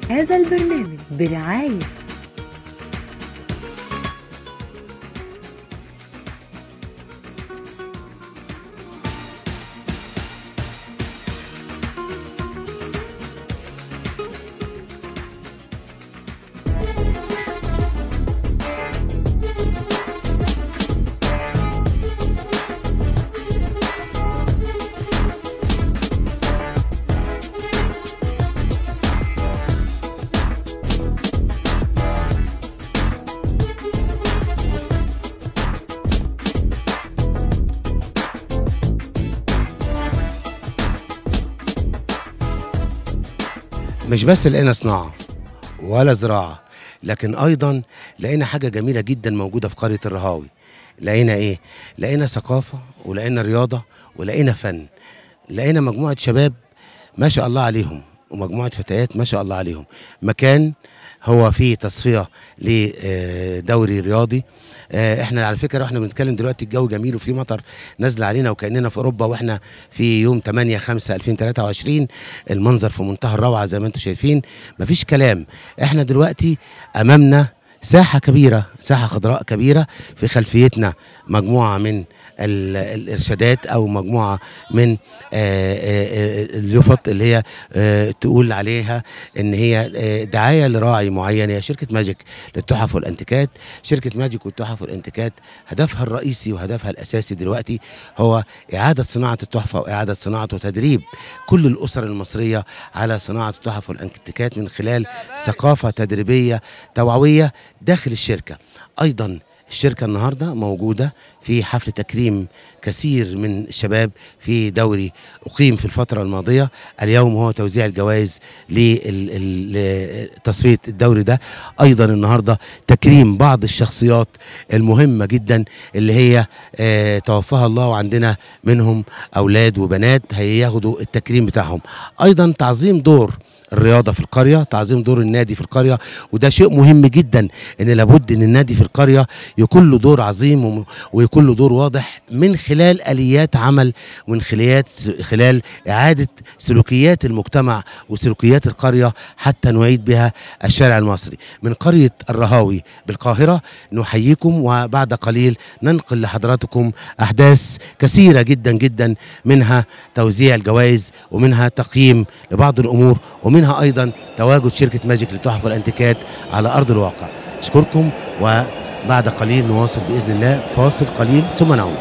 هذا البرنامج برعاية مش بس لقينا صناعة ولا زراعة لكن أيضا لقينا حاجة جميلة جدا موجودة في قرية الرهاوي لقينا إيه؟ لقينا ثقافة ولقينا رياضة ولقينا فن لقينا مجموعة شباب ما شاء الله عليهم ومجموعة فتيات ما شاء الله عليهم مكان هو فيه تصفية لدوري رياضي آه، احنا على فكره واحنا بنتكلم دلوقتي الجو جميل وفي مطر نازل علينا وكاننا في اوروبا واحنا في يوم 8 5 2023 المنظر في منتهى الروعه زي ما انتم شايفين مفيش كلام احنا دلوقتي امامنا ساحه كبيره ساحه خضراء كبيره في خلفيتنا مجموعه من ال- الارشادات او مجموعه من آه، آه، آه، اليفط اللي هي آه، تقول عليها ان هي آه، دعايه لراعي معين هي شركه ماجيك للتحف والانتيكات شركه ماجيك والتحف والانتيكات هدفها الرئيسي وهدفها الاساسي دلوقتي هو اعاده صناعه التحفه واعاده صناعه وتدريب كل الاسر المصريه على صناعه التحف والانتيكات من خلال ثقافه تدريبيه توعويه داخل الشركه ايضا الشركة النهاردة موجودة في حفل تكريم كثير من الشباب في دوري أقيم في الفترة الماضية اليوم هو توزيع الجوائز لتصفية الدوري ده أيضا النهاردة تكريم بعض الشخصيات المهمة جدا اللي هي آه، توفاها الله وعندنا منهم أولاد وبنات هياخدوا التكريم بتاعهم أيضا تعظيم دور الرياضه في القريه تعظيم دور النادي في القريه وده شيء مهم جدا ان لابد ان النادي في القريه يكون له دور عظيم وم- ويكون له دور واضح من خلال اليات عمل ومن خلال خلال اعاده سلوكيات المجتمع وسلوكيات القريه حتى نعيد بها الشارع المصري من قريه الرهاوي بالقاهره نحييكم وبعد قليل ننقل لحضراتكم احداث كثيره جدا جدا منها توزيع الجوائز ومنها تقييم لبعض الامور ومنها ايضا تواجد شركه ماجيك للتحف والانتيكات على ارض الواقع اشكركم وبعد قليل نواصل باذن الله فاصل قليل ثم نعود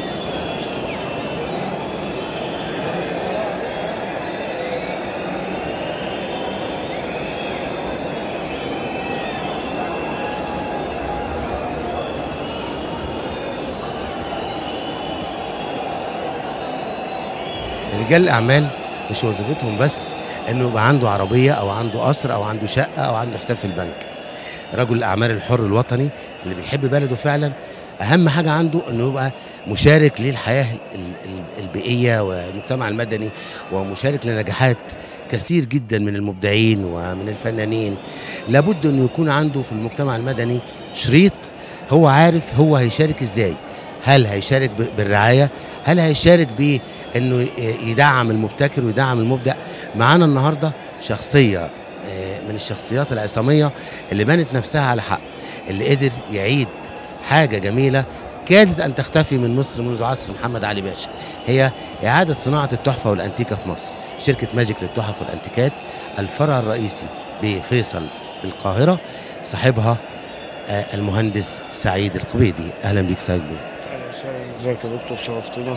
رجال الاعمال مش وظيفتهم بس انه يبقى عنده عربيه او عنده قصر او عنده شقه او عنده حساب في البنك رجل الاعمال الحر الوطني اللي بيحب بلده فعلا اهم حاجه عنده انه يبقى مشارك للحياه ال- ال- البيئيه والمجتمع المدني ومشارك لنجاحات كثير جدا من المبدعين ومن الفنانين لابد انه يكون عنده في المجتمع المدني شريط هو عارف هو هيشارك ازاي هل هيشارك ب- بالرعايه هل هيشارك بانه ي- يدعم المبتكر ويدعم المبدع معانا النهارده شخصيه آه، من الشخصيات العصاميه اللي بنت نفسها على حق اللي قدر يعيد حاجه جميله كادت ان تختفي من مصر منذ عصر محمد علي باشا هي اعاده صناعه التحفه والانتيكه في مصر شركه ماجيك للتحف والانتيكات الفرع الرئيسي بفيصل بالقاهره صاحبها آه، المهندس سعيد القبيدي اهلا بيك سعيد بيه اهلا وسهلا ازيك يا دكتور شرفتنا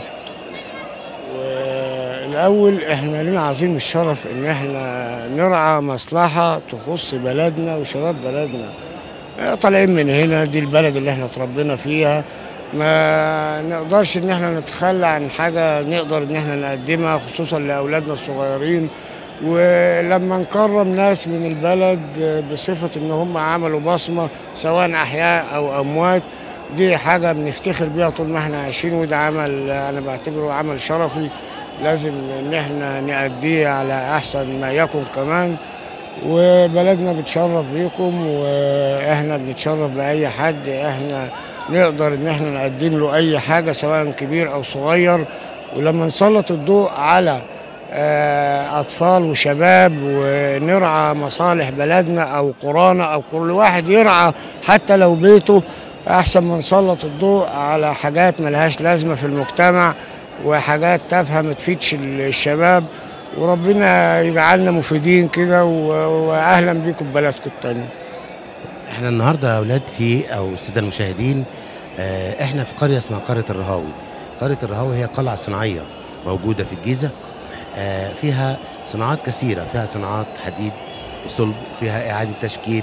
والاول احنا لنا عظيم الشرف ان احنا نرعى مصلحه تخص بلدنا وشباب بلدنا اه، طالعين من هنا دي البلد اللي احنا اتربينا فيها ما نقدرش ان احنا نتخلى عن حاجه نقدر ان احنا نقدمها خصوصا لاولادنا الصغيرين ولما نكرم ناس من البلد اه، بصفه ان هم عملوا بصمه سواء احياء او اموات دي حاجة بنفتخر بيها طول ما احنا عايشين وده عمل أنا بعتبره عمل شرفي لازم إن احنا نأديه على أحسن ما يكون كمان وبلدنا بتشرف بيكم واحنا بنتشرف بأي حد احنا نقدر إن احنا نقدم له أي حاجة سواء كبير أو صغير ولما نسلط الضوء على آه، أطفال وشباب ونرعى مصالح بلدنا أو قرانا أو كل واحد يرعى حتى لو بيته أحسن ما نسلط الضوء على حاجات ملهاش لازمة في المجتمع وحاجات تافهة ما تفيدش الشباب وربنا يجعلنا مفيدين كده و- وأهلا بيكم ببلدكم التانية احنا النهارده يا اولاد في او الساده المشاهدين آه، احنا في قريه اسمها قريه الرهاوي قريه الرهاوي هي قلعه صناعيه موجوده في الجيزه آه، فيها صناعات كثيره فيها صناعات حديد وصلب فيها اعاده تشكيل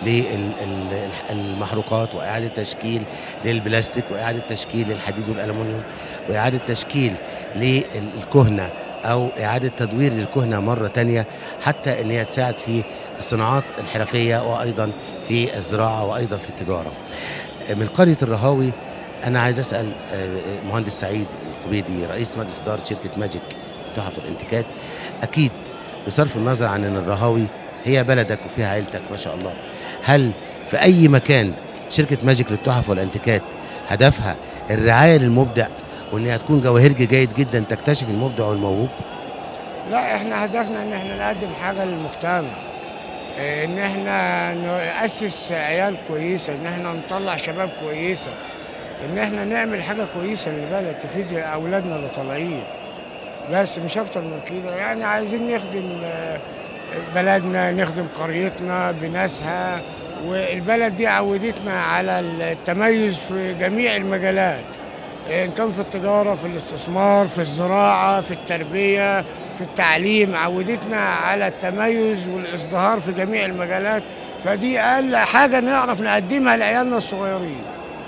للمحروقات واعاده تشكيل للبلاستيك واعاده تشكيل للحديد والالومنيوم واعاده تشكيل للكهنه او اعاده تدوير للكهنه مره تانية حتى ان هي تساعد في الصناعات الحرفيه وايضا في الزراعه وايضا في التجاره. من قريه الرهاوي انا عايز اسال آه، مهندس سعيد القبيدي رئيس مجلس اداره شركه ماجيك تحف الانتيكات اكيد بصرف النظر عن ان الرهاوي هي بلدك وفيها عيلتك ما شاء الله هل في اي مكان شركه ماجيك للتحف والانتيكات هدفها الرعايه للمبدع وانها تكون جواهرجي جيد جدا تكتشف المبدع والموهوب لا احنا هدفنا ان احنا نقدم حاجه للمجتمع اه، ان احنا نأسس عيال كويسه ان احنا نطلع شباب كويسه ان احنا نعمل حاجه كويسه للبلد تفيد اولادنا اللي طالعين بس مش اكتر من كده يعني عايزين نخدم اه، بلدنا نخدم قريتنا بناسها والبلد دي عودتنا على التميز في جميع المجالات ان كان في التجاره في الاستثمار في الزراعه في التربيه في التعليم عودتنا على التميز والازدهار في جميع المجالات فدي اقل حاجه نعرف نقدمها لعيالنا الصغيرين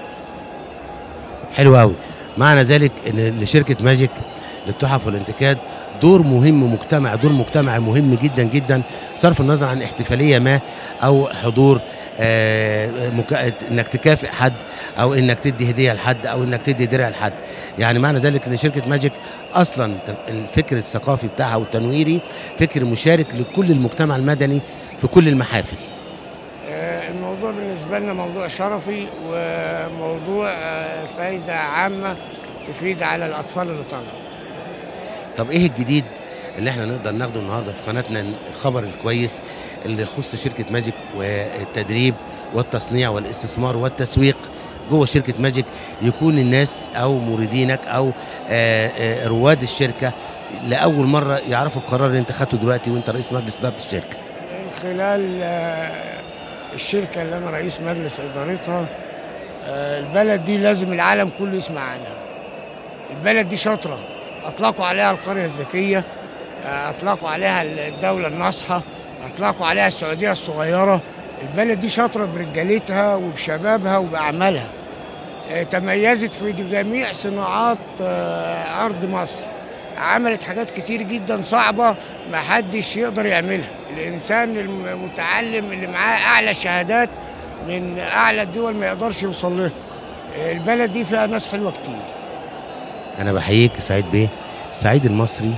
حلو قوي معنى ذلك ان لشركه ماجيك للتحف والانتيكات دور مهم مجتمع دور مجتمعي مهم جدا جدا بصرف النظر عن احتفاليه ما او حضور آه، مكا... انك تكافئ حد او انك تدي هديه لحد او انك تدي درع لحد يعني معنى ذلك ان شركه ماجيك اصلا الفكر الثقافي بتاعها والتنويري فكر مشارك لكل المجتمع المدني في كل المحافل آه، الموضوع بالنسبه لنا موضوع شرفي وموضوع آه، فايده عامه تفيد على الاطفال اللي طالعه طب ايه الجديد اللي احنا نقدر ناخده النهارده في قناتنا الخبر الكويس اللي يخص شركه ماجيك والتدريب والتصنيع والاستثمار والتسويق جوه شركه ماجيك يكون الناس او مريدينك او آه، آه، رواد الشركه لاول مره يعرفوا القرار اللي انت خدته دلوقتي وانت رئيس مجلس اداره الشركه من خلال آه، الشركة اللي أنا رئيس مجلس إدارتها آه، البلد دي لازم العالم كله يسمع عنها البلد دي شاطرة أطلقوا عليها القرية الذكية آه، أطلقوا عليها الدولة الناصحة أطلقوا عليها السعودية الصغيرة البلد دي شاطرة برجالتها وبشبابها وبأعمالها آه، تميزت في جميع صناعات آه، أرض مصر عملت حاجات كتير جدا صعبة ما حدش يقدر يعملها الإنسان المتعلم اللي معاه أعلى شهادات من أعلى الدول ما يقدرش يوصل لها البلد دي فيها ناس حلوة كتير انا بحييك سعيد بيه سعيد المصري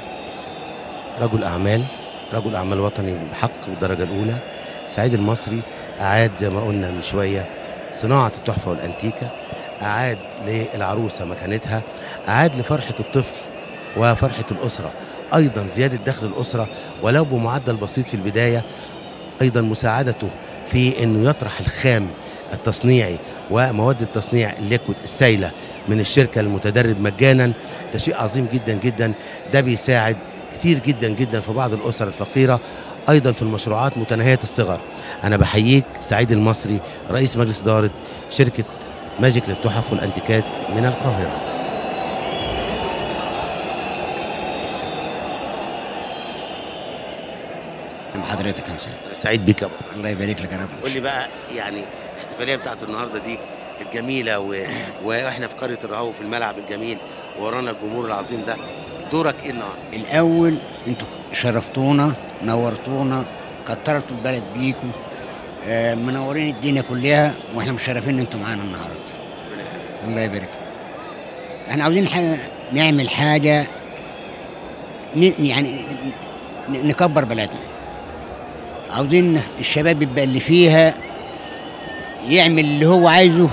رجل اعمال رجل اعمال وطني بحق بالدرجه الاولى سعيد المصري اعاد زي ما قلنا من شويه صناعه التحفه والانتيكه اعاد للعروسه مكانتها اعاد لفرحه الطفل وفرحه الاسره ايضا زياده دخل الاسره ولو بمعدل بسيط في البدايه ايضا مساعدته في انه يطرح الخام التصنيعي ومواد التصنيع الليكويد السائله من الشركه المتدرب مجانا ده شيء عظيم جدا جدا ده بيساعد كتير جدا جدا في بعض الاسر الفقيره ايضا في المشروعات متناهيه الصغر انا بحييك سعيد المصري رئيس مجلس اداره شركه ماجيك للتحف والانتيكات من القاهره حضرتك يا مساء سعيد بك يا أبو. الله يبارك لك يا رب قول لي بقى يعني الاحتفاليه بتاعت النهارده دي الجميله و... واحنا في قريه الرهاوي في الملعب الجميل ورانا الجمهور العظيم ده دورك ايه النهارده؟ الاول انتوا شرفتونا نورتونا كترتوا البلد بيكم آه منورين الدنيا كلها واحنا مشرفين ان انتوا معانا النهارده الله يبارك احنا عاوزين حاجة نعمل حاجه ن... يعني ن... نكبر بلدنا عاوزين الشباب يبقى اللي فيها يعمل اللي هو عايزه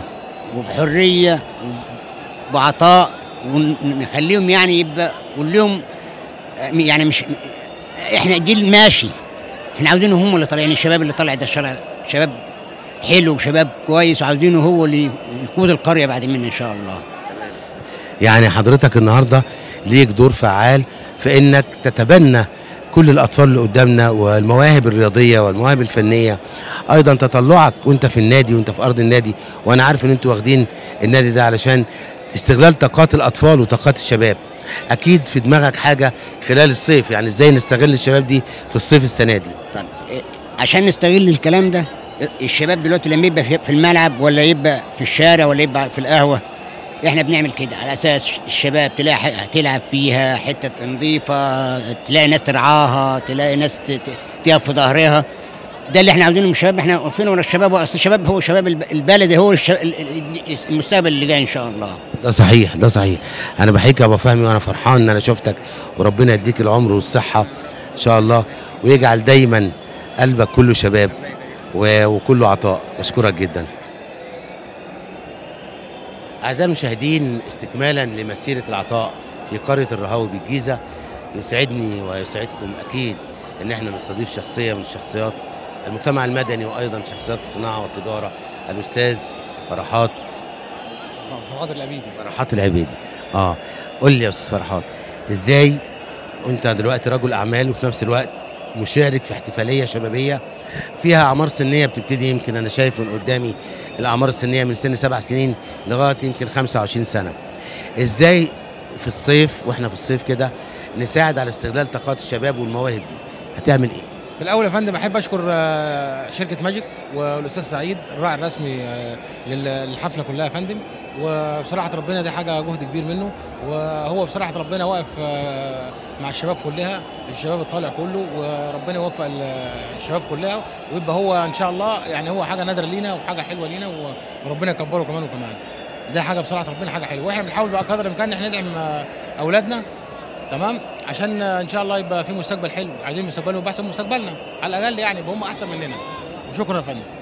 وبحريه وبعطاء ونخليهم يعني يبقى كلهم يعني مش احنا جيل ماشي احنا عاوزينه هم اللي طالعين الشباب اللي طالع ده الشارع شباب حلو وشباب كويس وعاوزينه هو اللي يقود القريه بعد منا ان شاء الله يعني حضرتك النهارده ليك دور فعال في انك تتبنى كل الاطفال اللي قدامنا والمواهب الرياضيه والمواهب الفنيه ايضا تطلعك وانت في النادي وانت في ارض النادي وانا عارف ان انتوا واخدين النادي ده علشان استغلال طاقات الاطفال وطاقات الشباب اكيد في دماغك حاجه خلال الصيف يعني ازاي نستغل الشباب دي في الصيف السنه دي طب إيه، عشان نستغل الكلام ده الشباب دلوقتي لما يبقى في في الملعب ولا يبقى في الشارع ولا يبقى في القهوه احنا بنعمل كده على اساس الشباب تلاقي ح- تلعب فيها حته نظيفه تلاقي ناس ترعاها تلاقي ناس ت- ت- تقف في ظهرها ده اللي احنا عاوزينه من الشباب احنا واقفين ورا الشباب اصل الشباب هو شباب الب- البلد هو الش- ال- ال- المستقبل اللي جاي ان شاء الله ده صحيح ده صحيح انا بحييك يا ابو فهمي وانا فرحان ان انا شفتك وربنا يديك العمر والصحه ان شاء الله ويجعل دايما قلبك كله شباب و- وكله عطاء بشكرك جدا اعزائي المشاهدين استكمالا لمسيره العطاء في قريه الرهاوي بالجيزه يسعدني ويسعدكم اكيد ان احنا نستضيف شخصيه من شخصيات المجتمع المدني وايضا شخصيات الصناعه والتجاره الاستاذ فرحات فرحات العبيدي فرحات العبيدي اه قول لي يا استاذ فرحات ازاي وانت دلوقتي رجل اعمال وفي نفس الوقت مشارك في احتفاليه شبابيه فيها اعمار سنيه بتبتدي يمكن انا شايف من قدامي الاعمار السنيه من سن سبع سنين لغايه يمكن 25 سنه ازاي في الصيف واحنا في الصيف كده نساعد على استغلال طاقات الشباب والمواهب دي هتعمل ايه في الاول يا فندم احب اشكر آه، شركه ماجيك والاستاذ سعيد الراعي الرسمي آه، لل- للحفله كلها يا فندم وبصراحه ربنا دي حاجه جهد كبير منه وهو بصراحه ربنا واقف آه، مع الشباب كلها الشباب الطالع كله وربنا يوفق ال- الشباب كلها ويبقى هو ان شاء الله يعني هو حاجه نادره لينا وحاجه حلوه لينا و- وربنا يكبره كمان وكمان ده حاجه بصراحه ربنا حاجه حلوه واحنا بنحاول بقى قدر الامكان ان احنا ندعم آه، اولادنا تمام عشان ان شاء الله يبقى في مستقبل حلو عايزين مستقبلهم يبقى احسن من مستقبلنا على الاقل يعني يبقى هم احسن مننا وشكرا يا فندم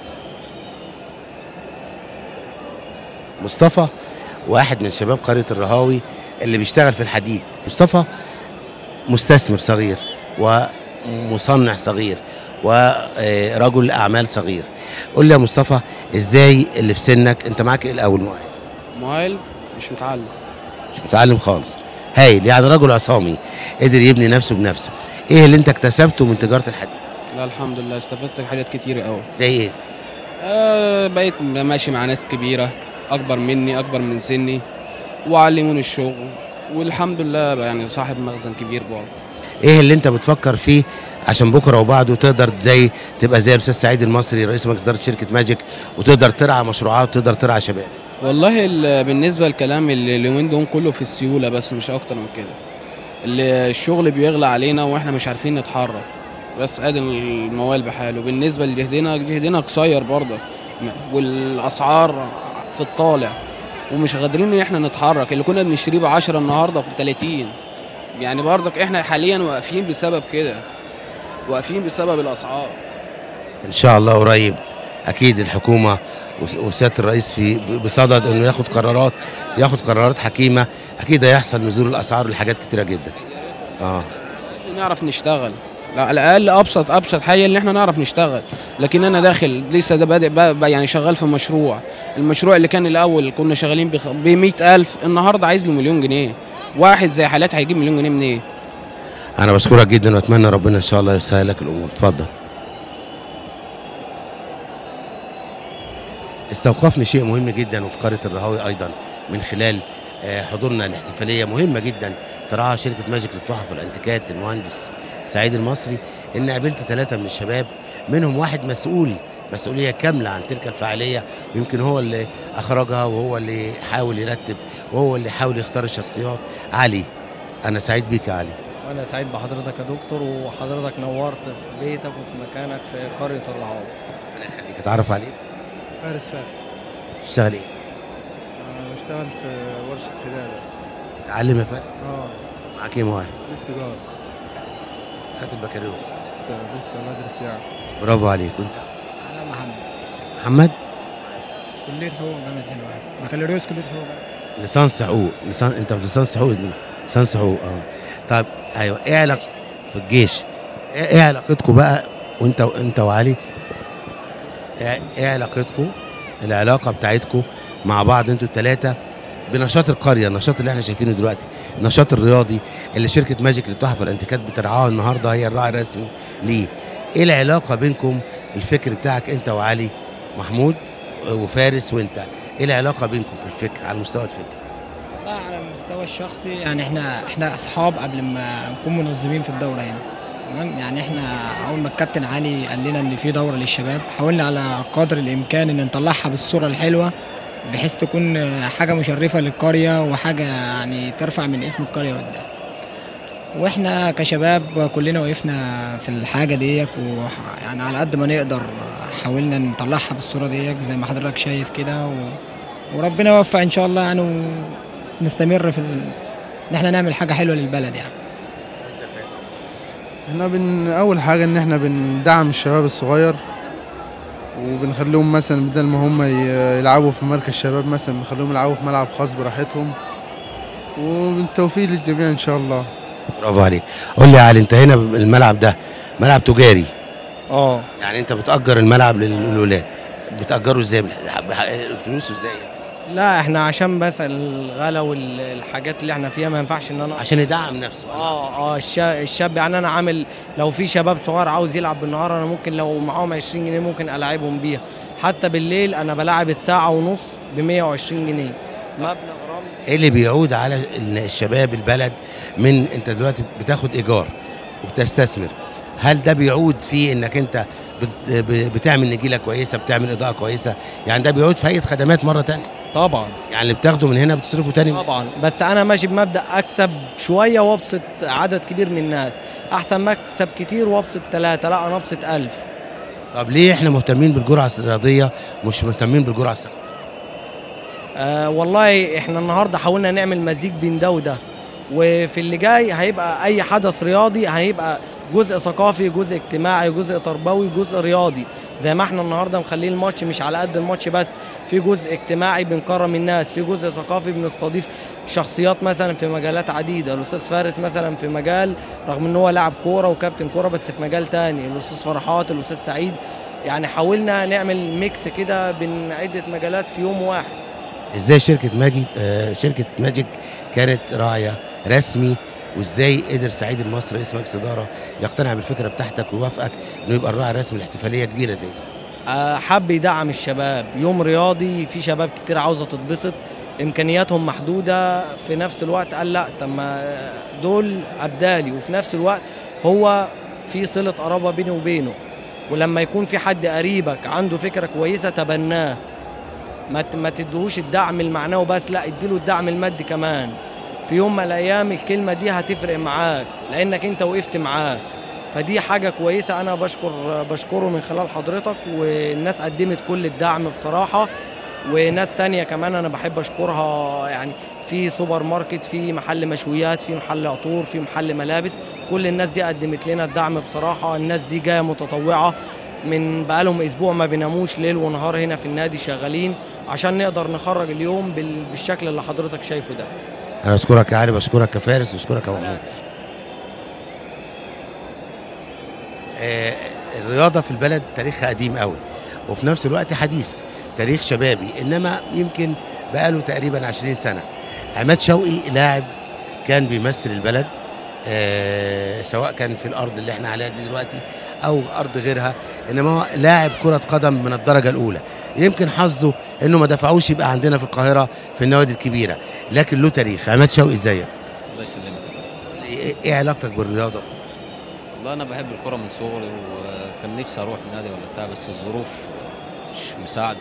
مصطفى واحد من شباب قرية الرهاوي اللي بيشتغل في الحديد مصطفى مستثمر صغير ومصنع صغير ورجل أعمال صغير قول لي يا مصطفى ازاي اللي في سنك انت معاك ايه الاول مؤهل مؤهل مش متعلم مش متعلم خالص هايل يعني رجل عصامي قدر يبني نفسه بنفسه ايه اللي انت اكتسبته من تجارة الحديد لا الحمد لله استفدت حاجات كتير قوي زي ايه آه بقيت ماشي مع ناس كبيرة أكبر مني أكبر من سني وعلموني الشغل والحمد لله بقى يعني صاحب مخزن كبير برضه ايه اللي انت بتفكر فيه عشان بكره وبعده تقدر زي تبقى زي الاستاذ سعيد المصري رئيس مجلس اداره شركه ماجيك وتقدر ترعى مشروعات وتقدر ترعى شباب والله ال- بالنسبة للكلام اللي اليومين دول كله في السيولة بس مش أكتر من كده اللي الشغل بيغلى علينا وإحنا مش عارفين نتحرك بس ادي الموال بحاله بالنسبة لجهدنا جهدنا قصير برضه والأسعار في الطالع ومش قادرين ان احنا نتحرك اللي كنا بنشتريه ب 10 النهارده ب 30 يعني برضك احنا حاليا واقفين بسبب كده واقفين بسبب الاسعار ان شاء الله قريب اكيد الحكومه وس- وسياده الرئيس في بصدد انه ياخد قرارات ياخد قرارات حكيمه اكيد هيحصل نزول الاسعار لحاجات كتيره جدا اه نعرف نشتغل لا على الاقل ابسط ابسط حاجه ان احنا نعرف نشتغل لكن انا داخل لسه ده بادئ بقى بقى يعني شغال في مشروع المشروع اللي كان الاول كنا شغالين ب 100000 النهارده عايز له مليون جنيه واحد زي حالات هيجيب مليون جنيه منين انا بشكرك جدا واتمنى ربنا ان شاء الله يسهل لك الامور اتفضل استوقفني شيء مهم جدا وفي قريه الرهاوي ايضا من خلال آه، حضورنا لاحتفاليه مهمه جدا ترعاها شركه ماجيك للتحف والانتيكات المهندس سعيد المصري ان قابلت ثلاثه من الشباب منهم واحد مسؤول مسؤوليه كامله عن تلك الفعاليه يمكن هو اللي اخرجها وهو اللي حاول يرتب وهو اللي حاول يختار الشخصيات علي انا سعيد بيك يا علي وانا سعيد بحضرتك يا دكتور وحضرتك نورت في بيتك وفي مكانك في قريه الرعاوي ربنا يخليك اتعرف عليك فارس فاتح تشتغل ايه؟ أنا بشتغل في ورشة حدادة تعلم يا فندم اه معاك ايه مواهب؟ للتجارة خدت البكالوريوس لسه لسه بدرس يعني برافو عليك وانت انا محمد محمد كليه حقوق جامعه حلوان بكالوريوس كليه حقوق لسانس حقوق لسان انت في لسانس حقوق سان حقوق اه طب ايوه ايه علاقة في الجيش ايه إيه علاقتكم بقى وانت انت وعلي ايه إيه علاقتكم العلاقه بتاعتكم مع بعض انتوا الثلاثه بنشاط القريه النشاط اللي احنا شايفينه دلوقتي النشاط الرياضي اللي شركه ماجيك للتحف والانتيكات بترعاه النهارده هي الراعي الرسمي ليه ايه العلاقه بينكم الفكر بتاعك انت وعلي محمود وفارس وانت ايه العلاقه بينكم في الفكر على مستوى الفكر لا على المستوى الشخصي يعني احنا احنا اصحاب قبل ما نكون منظمين في الدوره هنا تمام يعني احنا اول ما الكابتن علي قال لنا ان في دوره للشباب حاولنا على قدر الامكان ان نطلعها بالصوره الحلوه بحيث تكون حاجه مشرفه للقريه وحاجه يعني ترفع من اسم القريه قدام واحنا كشباب كلنا وقفنا في الحاجه ديك ويعني على قد ما نقدر حاولنا نطلعها بالصوره ديك زي ما حضرتك شايف كده و... وربنا يوفق ان شاء الله يعني ونستمر في ال... ان احنا نعمل حاجه حلوه للبلد يعني احنا بن اول حاجه ان احنا بندعم الشباب الصغير وبنخليهم مثلا بدل ما هم ي- يلعبوا في مركز شباب مثلا بنخليهم يلعبوا في ملعب خاص براحتهم وبالتوفيق للجميع ان شاء الله برافو عليك قول لي يا علي انت هنا الملعب ده ملعب تجاري اه يعني انت بتأجر الملعب للولاد بتأجره ازاي بح- بح- فلوسه ازاي لا احنا عشان بس الغلا والحاجات اللي احنا فيها ما ينفعش ان انا عشان يدعم نفسه اه اه الشا- الشاب يعني انا عامل لو في شباب صغير عاوز يلعب بالنهار انا ممكن لو معاهم 20 جنيه ممكن العبهم بيها حتى بالليل انا بلعب الساعه ونص ب 120 جنيه مبلغ رمزي ايه اللي بيعود على ال- الشباب البلد من انت دلوقتي بتاخد ايجار وبتستثمر هل ده بيعود في انك انت بت- ب- بتعمل نجيله كويسه بتعمل اضاءه كويسه يعني ده بيعود في هيئه خدمات مره تانية طبعا يعني اللي بتاخده من هنا بتصرفه تاني من- طبعا بس انا ماشي بمبدا اكسب شويه وابسط عدد كبير من الناس احسن ما اكسب كتير وابسط ثلاثه لا انا ابسط ألف طب ليه احنا مهتمين بالجرعه الرياضيه مش مهتمين بالجرعه الثقافيه آه والله احنا النهارده حاولنا نعمل مزيج بين ده وده وفي اللي جاي هيبقى اي حدث رياضي هيبقى جزء ثقافي جزء اجتماعي جزء تربوي جزء رياضي زي ما احنا النهارده مخلين الماتش مش على قد الماتش بس في جزء اجتماعي بنكرم الناس في جزء ثقافي بنستضيف شخصيات مثلا في مجالات عديده الاستاذ فارس مثلا في مجال رغم ان هو لاعب كوره وكابتن كوره بس في مجال تاني الاستاذ فرحات الاستاذ سعيد يعني حاولنا نعمل ميكس كده بين عده مجالات في يوم واحد ازاي شركه ماجد آه شركه ماجيك كانت راعيه رسمي وازاي قدر سعيد المصري رئيس مجلس اداره يقتنع بالفكره بتاعتك ويوافقك انه يبقى الراعي الرسمي لاحتفاليه كبيره زي دي آه، حب يدعم الشباب يوم رياضي في شباب كتير عاوزه تتبسط امكانياتهم محدوده في نفس الوقت قال لا طب ما دول ابدالي وفي نفس الوقت هو في صله قرابه بيني وبينه ولما يكون في حد قريبك عنده فكره كويسه تبناه ما ت- ما تديهوش الدعم المعنوي بس لا اديله الدعم المادي كمان في يوم من الايام الكلمه دي هتفرق معاك لانك انت وقفت معاه فدي حاجة كويسة أنا بشكر بشكره من خلال حضرتك والناس قدمت كل الدعم بصراحة وناس تانية كمان أنا بحب أشكرها يعني في سوبر ماركت في محل مشويات في محل عطور في محل ملابس كل الناس دي قدمت لنا الدعم بصراحة الناس دي جاية متطوعة من بقالهم أسبوع ما بيناموش ليل ونهار هنا في النادي شغالين عشان نقدر نخرج اليوم بال- بالشكل اللي حضرتك شايفه ده انا بشكرك يا علي بشكرك يا فارس بشكرك يا محمود آه الرياضه في البلد تاريخها قديم قوي وفي نفس الوقت حديث تاريخ شبابي انما يمكن بقاله تقريبا 20 سنه عماد شوقي لاعب كان بيمثل البلد آه سواء كان في الارض اللي احنا عليها دي دلوقتي او ارض غيرها انما هو لاعب كره قدم من الدرجه الاولى يمكن حظه انه ما دفعوش يبقى عندنا في القاهره في النوادي الكبيره لكن له تاريخ عماد شوقي ازيك الله يسلمك ايه إيه علاقتك بالرياضه والله انا بحب الكرة من صغري وكان نفسي اروح نادي ولا بتاع بس الظروف مش مساعده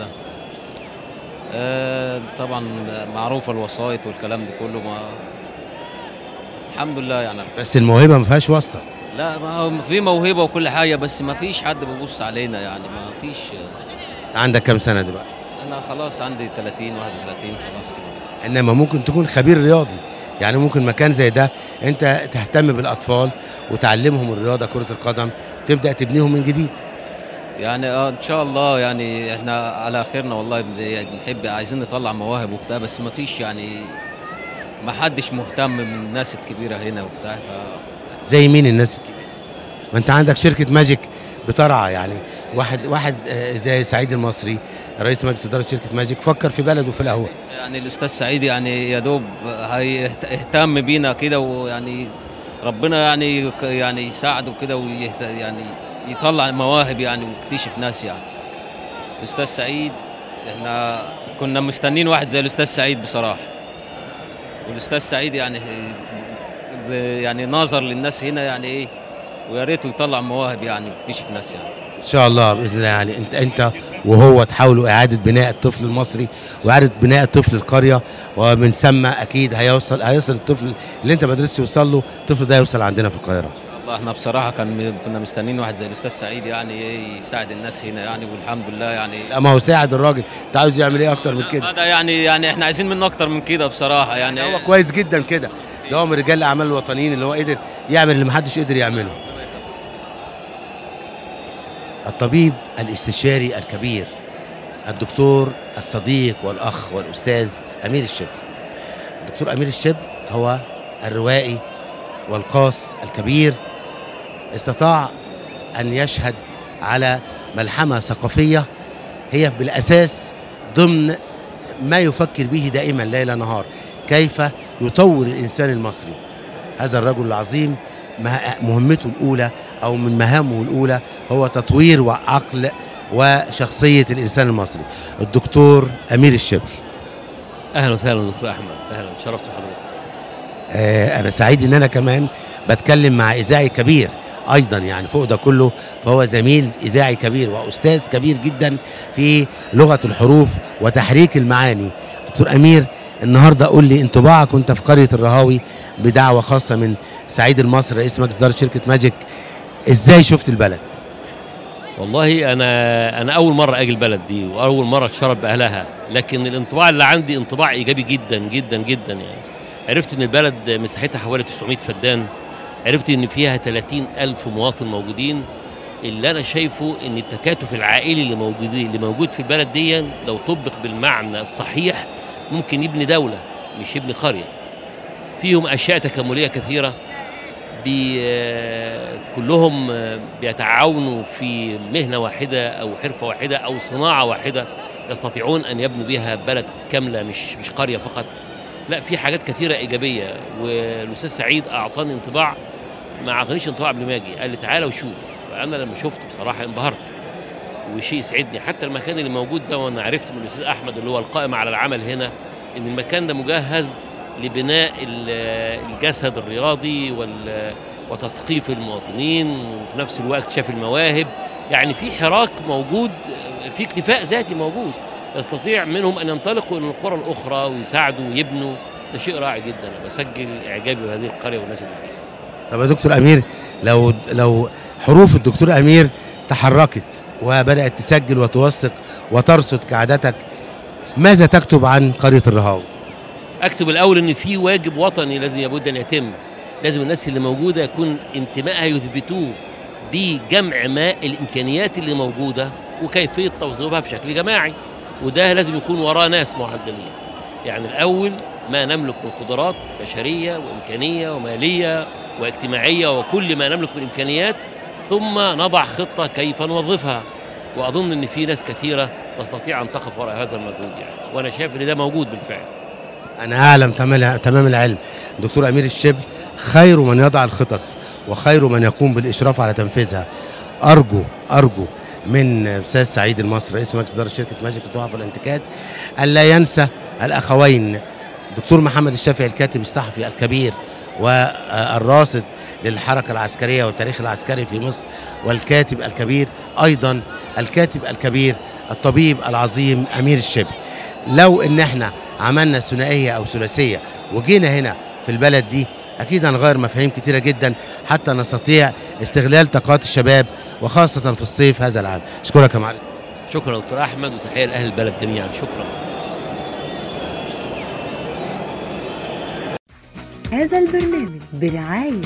آه، طبعا معروفه الوسايط والكلام ده كله ما الحمد لله يعني بس الموهبه ما فيهاش واسطه لا ما هو في موهبه وكل حاجه بس ما فيش حد بيبص علينا يعني ما فيش عندك كام سنه دلوقتي انا خلاص عندي 30 31 خلاص كده انما ممكن تكون خبير رياضي يعني ممكن مكان زي ده انت تهتم بالاطفال وتعلمهم الرياضه كره القدم تبدا تبنيهم من جديد يعني اه ان شاء الله يعني احنا على خيرنا والله بن- بنحب عايزين نطلع مواهب وبتاع بس ما فيش يعني ما حدش مهتم من الناس الكبيره هنا وبتاع ف... زي مين الناس الكبيره ما انت عندك شركه ماجيك بترعى يعني واحد واحد آه، زي سعيد المصري رئيس مجلس اداره شركه ماجيك فكر في بلده في القهوه يعني الاستاذ سعيد يعني يا دوب هيهتم بينا كده ويعني ربنا يعني يعني يساعده كده ويهت... يعني يطلع مواهب يعني ويكتشف ناس يعني الاستاذ سعيد احنا كنا مستنين واحد زي الاستاذ سعيد بصراحه والاستاذ سعيد يعني يعني ناظر للناس هنا يعني ايه ويا ريته يطلع مواهب يعني ويكتشف ناس يعني ان شاء الله باذن الله يعني انت انت وهو تحاولوا اعاده بناء الطفل المصري واعاده بناء طفل القريه ومن ثم اكيد هيوصل هيوصل الطفل اللي انت ما قدرتش توصل له الطفل ده يوصل عندنا في القاهره والله احنا بصراحه كان كنا مستنيين واحد زي الاستاذ سعيد يعني ايه يساعد الناس هنا يعني والحمد لله يعني لا ما هو ساعد الراجل انت عاوز يعمل ايه اكتر من كده هذا يعني يعني احنا عايزين منه اكتر من كده بصراحه يعني هو كويس جدا كده ده هو من رجال الاعمال الوطنيين اللي هو قدر يعمل اللي ما حدش قدر يعمله الطبيب الاستشاري الكبير الدكتور الصديق والاخ والاستاذ امير الشبل الدكتور امير الشبل هو الروائي والقاص الكبير استطاع ان يشهد على ملحمه ثقافيه هي بالاساس ضمن ما يفكر به دائما ليل نهار كيف يطور الانسان المصري هذا الرجل العظيم مهمته الاولى او من مهامه الاولى هو تطوير وعقل وشخصيه الانسان المصري الدكتور امير الشبل اهلا وسهلا دكتور احمد اهلا شرفت بحضرتك آه انا سعيد ان انا كمان بتكلم مع اذاعي كبير ايضا يعني فوق ده كله فهو زميل اذاعي كبير واستاذ كبير جدا في لغه الحروف وتحريك المعاني دكتور امير النهارده قول لي انطباعك وانت في قريه الرهاوي بدعوه خاصه من سعيد المصري رئيس مجلس اداره شركه ماجيك ازاي شفت البلد والله انا انا اول مره اجي البلد دي واول مره اتشرف باهلها لكن الانطباع اللي عندي انطباع ايجابي جدا جدا جدا يعني عرفت ان البلد مساحتها حوالي 900 فدان عرفت ان فيها 30 الف مواطن موجودين اللي انا شايفه ان التكاتف العائلي اللي موجود اللي موجود في البلد دي لو طبق بالمعنى الصحيح ممكن يبني دوله مش يبني قريه فيهم اشياء تكامليه كثيره بي كلهم بيتعاونوا في مهنه واحده او حرفه واحده او صناعه واحده يستطيعون ان يبنوا بها بلد كامله مش مش قريه فقط لا في حاجات كثيره ايجابيه والاستاذ سعيد اعطاني انطباع ما اعطانيش انطباع قبل ما اجي قال لي تعالى وشوف فانا لما شفت بصراحه انبهرت وشيء يسعدني حتى المكان اللي موجود ده وانا عرفت من الاستاذ احمد اللي هو القائم على العمل هنا ان المكان ده مجهز لبناء الجسد الرياضي وتثقيف المواطنين وفي نفس الوقت اكتشاف المواهب يعني في حراك موجود في اكتفاء ذاتي موجود يستطيع منهم ان ينطلقوا الى القرى الاخرى ويساعدوا ويبنوا ده شيء رائع جدا انا بسجل اعجابي بهذه القريه والناس اللي فيها طب يا دكتور امير لو لو حروف الدكتور امير تحركت وبدات تسجل وتوثق وترصد كعادتك ماذا تكتب عن قريه الرهاوي؟ اكتب الاول ان في واجب وطني لازم يبد ان يتم لازم الناس اللي موجوده يكون انتمائها يثبتوه بجمع ما الامكانيات اللي موجوده وكيفيه توظيفها في شكل جماعي وده لازم يكون وراه ناس معدلين يعني الاول ما نملك من قدرات بشريه وامكانيه وماليه واجتماعيه وكل ما نملك من امكانيات ثم نضع خطه كيف نوظفها واظن ان في ناس كثيره تستطيع ان تقف وراء هذا المجهود يعني وانا شايف ان ده موجود بالفعل انا اعلم تمام العلم دكتور امير الشبل خير من يضع الخطط وخير من يقوم بالاشراف على تنفيذها ارجو ارجو من الاستاذ سعيد المصري رئيس مجلس اداره شركه ماجيك للتوقف والانتكاد الا ينسى الاخوين دكتور محمد الشافعي الكاتب الصحفي الكبير والراصد للحركه العسكريه والتاريخ العسكري في مصر والكاتب الكبير ايضا الكاتب الكبير الطبيب العظيم امير الشبل لو ان احنا عملنا ثنائيه او ثلاثيه وجينا هنا في البلد دي اكيد هنغير مفاهيم كتيره جدا حتى نستطيع استغلال طاقات الشباب وخاصه في الصيف هذا العام اشكرك يا معلم شكرا دكتور احمد وتحيه لاهل البلد جميعا شكرا هذا البرنامج برعايه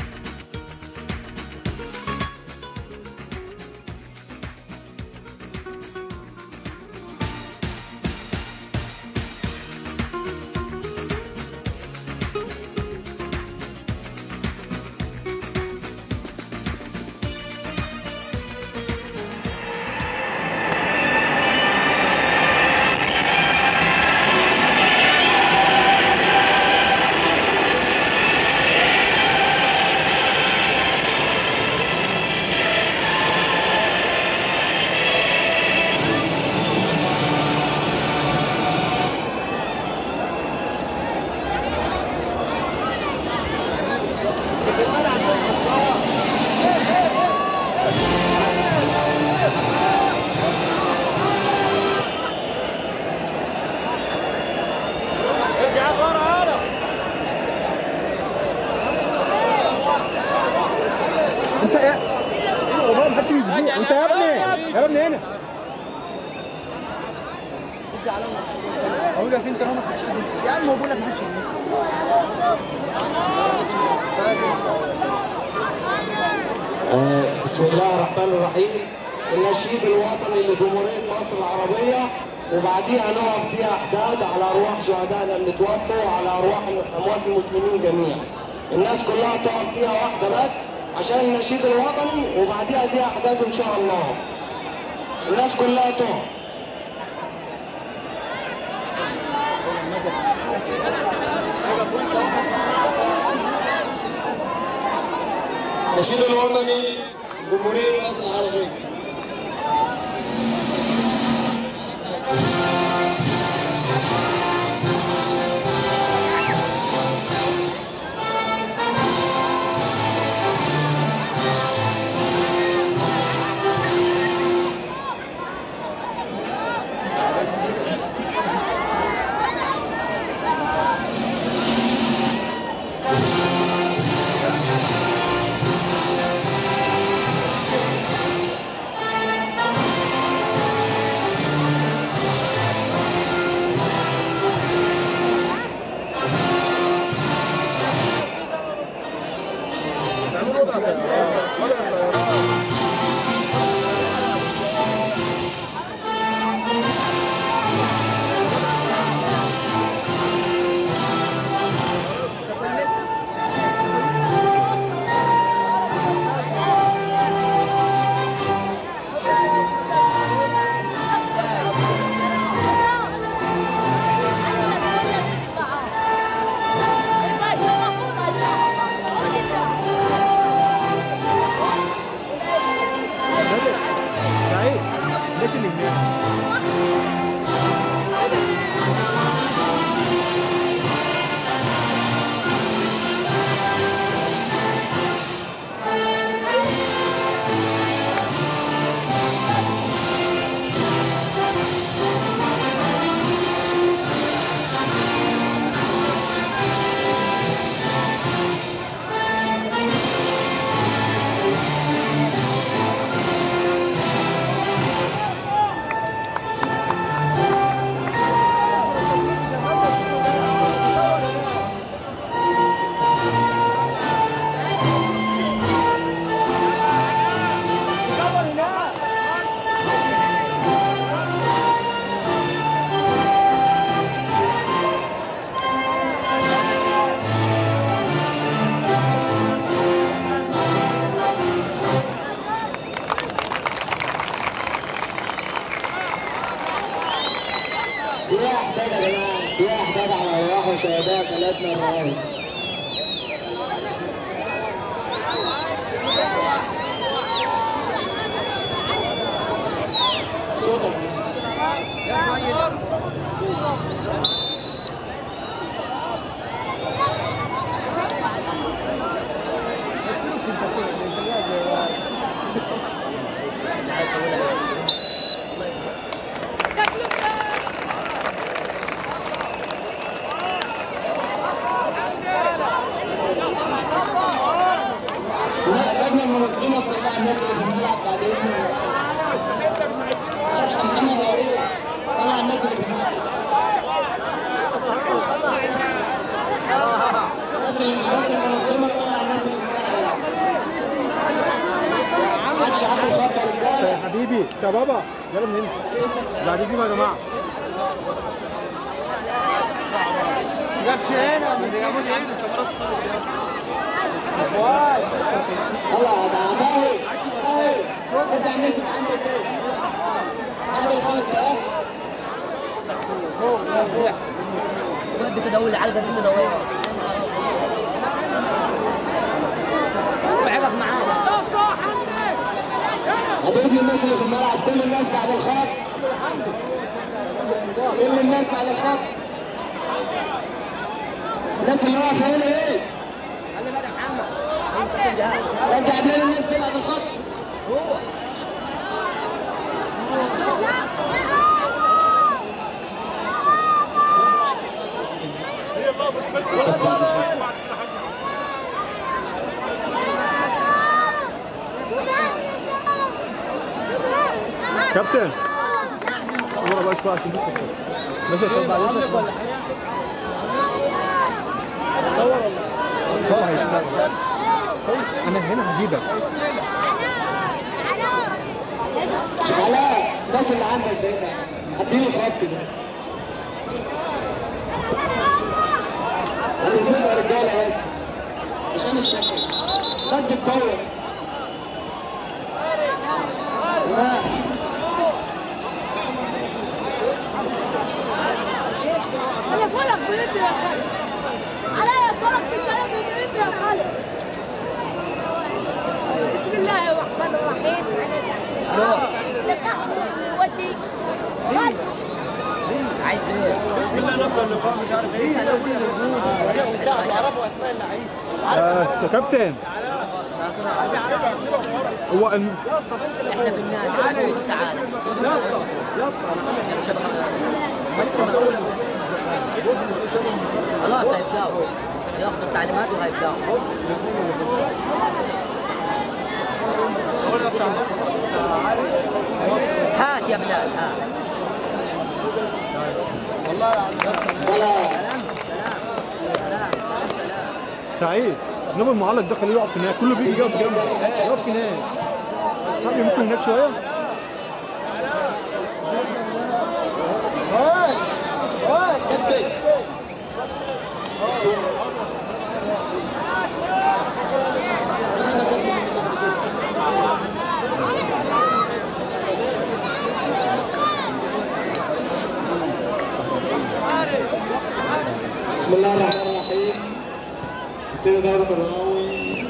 هنا اقول يا فين انت رمى خدش حد يا عم هو بقول لك ما حدش يلمس بسم الله الرحمن الرحيم النشيد الوطني لجمهورية مصر العربية وبعديها نقف فيها أحداد على أرواح شهدائنا اللي توفوا وعلى أرواح أموات المسلمين جميعا الناس كلها تقف فيها واحدة بس عشان النشيد الوطني وبعديها دي أحداد إن شاء الله الناس كلها تقف النشيد الوطني جمهورية مصر العربية سعيد ليش اللي هناك دي احداد يا جماعه دي احداد على ارواح وشهداء بلدنا الرهاوي صوتك اللجنه المنظمه تطلع الناس اللي في الملعب بعدين محمد عروق طلع الناس اللي في الملعب الناس الناس المنظمه تطلع الناس اللي في الملعب محدش عنده خط يا رجاله يا حبيبي يا بابا يلا من هنا بعد اذنكم يا جماعه جابش هنا من جابوا لي عيد الكاميرات خالص يا يلا يا عماوي انت الناس اللي عندك ايه؟ عند الخط اه بجد كده اقول العلقه دي كده اهو وعقب معانا هدوء الناس اللي في الملعب كل الناس بعد الخط كل الناس بعد الخط الناس اللي واقفه هنا ايه؟ انت قبل الناس دي بعد الخط كابتن مرة بقى شوية عشان بكرة ماشي يا شباب بعد اذنك صور ولا صور هيشتغل انا هنا هجيبك علاء الناس اللي عندك ده اديني الخط ده هنزلها يا رجاله بس عشان الشكل الناس بتصور تمام. انا فلك بيدي يا خالد عليا فلك في الكلام بيدي يا خالد بسم الله الرحمن الرحيم ودي خالد عايز ايه؟ بسم الله نبدا اللقاء مش عارف ايه تعرفوا اسماء اللعيبه يا كابتن هو الم... احنا في النادي تعال خلاص هيبداوا ياخذوا التعليمات وهيبداوا هات يا بلال هات سعيد نوم المعلق ده خليه يقف هناك كله بيجي يقف جنبه يقف هناك طب ممكن هناك شويه بسم الله الرحمن الرحيم ابتدي دورة الراوي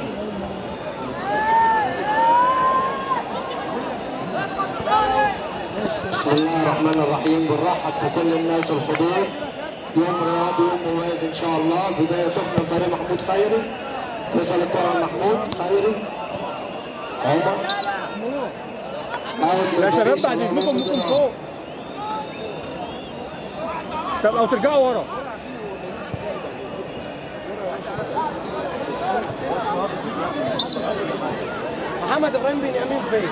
بسم الله الرحمن الرحيم بنرحب بكل الناس الحضور يوم رياضي يوم مميز ان شاء الله بداية سخنة فريق محمود خيري تصل الكرة لمحمود خيري عمر يا شباب بعد اذنكم ممكن فوق طب او ترجعوا ورا محمد ابراهيم بن يمين فين؟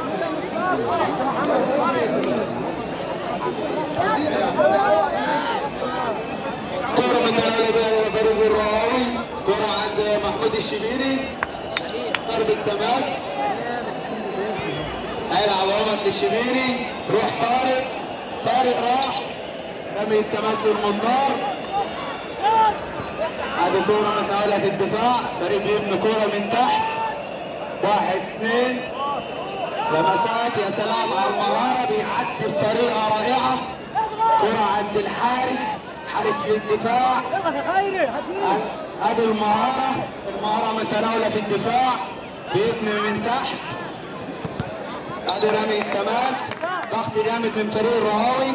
كرة من تناول بها فريق الرهاوي كرة عند محمود الشبيلي ضربة تماس هيلعب عمر للشبيلي روح طارق طارق راح رمي التماس للمنار هذه كرة متناولة في الدفاع فريق بيبني كرة من تحت واحد اثنين لمسات يا سلام على المهارة بيعدي بطريقة رائعة كرة عند الحارس حارس للدفاع هذه المهارة المهارة متناولة في الدفاع بيبني من تحت هذه رمي التماس ضغط جامد من فريق الرهاوي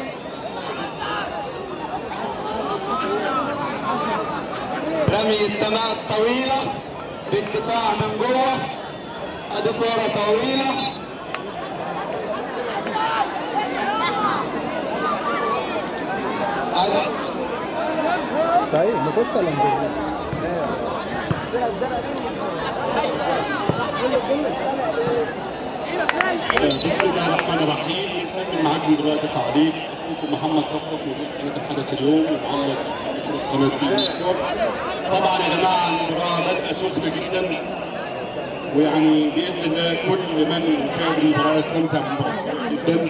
رمي التماس طويلة بالدفاع من جوه هذه كرة طويلة هذا طيب ما كنت ولا بسم الله الرحمن الرحيم نكمل معاكم دلوقتي تعليق اخوكم محمد صفوت مذيع قناه الحدث اليوم ومعلق قناه بي سبورت طبعا يا جماعه المباراه بادئه سخنه جدا ويعني باذن الله كل من يشاهد المباراه يستمتع بالمباراه جدا